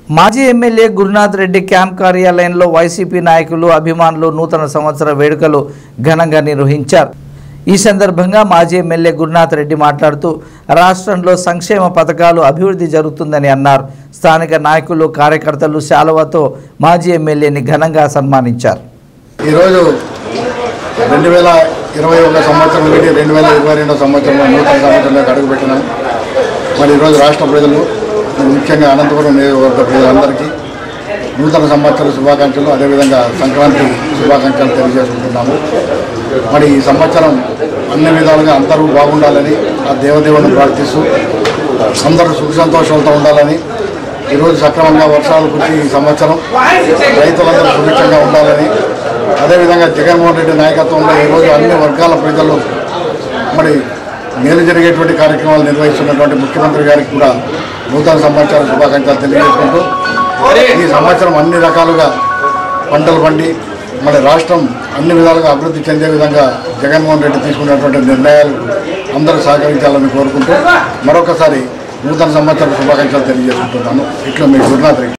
మాజీ MLA Gurunath Reddy camp కార్యాలయంలో YCP నాయకులు అభిమానులు నూతన సంవత్సర వేడుకలు ఘనంగా నిర్వహించారు ఈ సందర్భంగా మాజీ ఎమ్మెల్యే గురునాథ్ రెడ్డి మాట్లాడుతూ రాష్ట్రంలో సంక్షేమ పథకాలు అభివృద్ధి జరుగుతుందని అన్నారు స్థానిక నాయకులు కార్యకర్తలు శాలువతో మాజీ ఎమ్మెల్యేని ఘనంగా సన్మానించారు ఈరోజు రెండు వేల ఇరవై ఒక సంవత్సరం నుండి రెండు వేల ఇరవై రెండో సంవత్సరంలో నూతన సంవత్సరంలోకి అడుగుపెట్టినాం మరి ఈరోజు రాష్ట్ర ప్రజలు మరి ముఖ్యంగా అనంతపురం నియోజకవర్గ ప్రజలందరికీ నూతన సంవత్సర శుభాకాంక్షలు అదేవిధంగా సంక్రాంతి శుభాకాంక్షలు తెలియజేసుకుంటున్నాము మరి ఈ సంవత్సరం అన్ని విధాలుగా అందరూ బాగుండాలని ఆ దేవదేవుని ప్రార్థిస్తూ అందరూ సుఖ సంతోషాలతో ఉండాలని ఈరోజు సక్రమంగా వర్షాలు కురిసి ఈ సంవత్సరం రైతులందరూ సుభిక్షంగా ఉండాలని అదేవిధంగా జగన్మోహన్ రెడ్డి నాయకత్వంలో ఈరోజు అన్ని వర్గాల ప్రజలు మరి మేలు జరిగేటువంటి కార్యక్రమాలు నిర్వహిస్తున్నటువంటి ముఖ్యమంత్రి గారికి కూడా నూతన సంవత్సర శుభాకాంక్షలు తెలియజేసుకుంటూ ఈ సంవత్సరం అన్ని రకాలుగా పంటలు పండి మన రాష్ట్రం అన్ని విధాలుగా అభివృద్ధి చెందే విధంగా జగన్మోహన్ రెడ్డి తీసుకున్నటువంటి నిర్ణయాలు అందరూ సహకరించాలని కోరుకుంటూ మరొకసారి నూతన సంవత్సర శుభాకాంక్షలు తెలియజేసుకుంటున్నాను ఇట్లా మీ గురునాథ్ రెడ్డి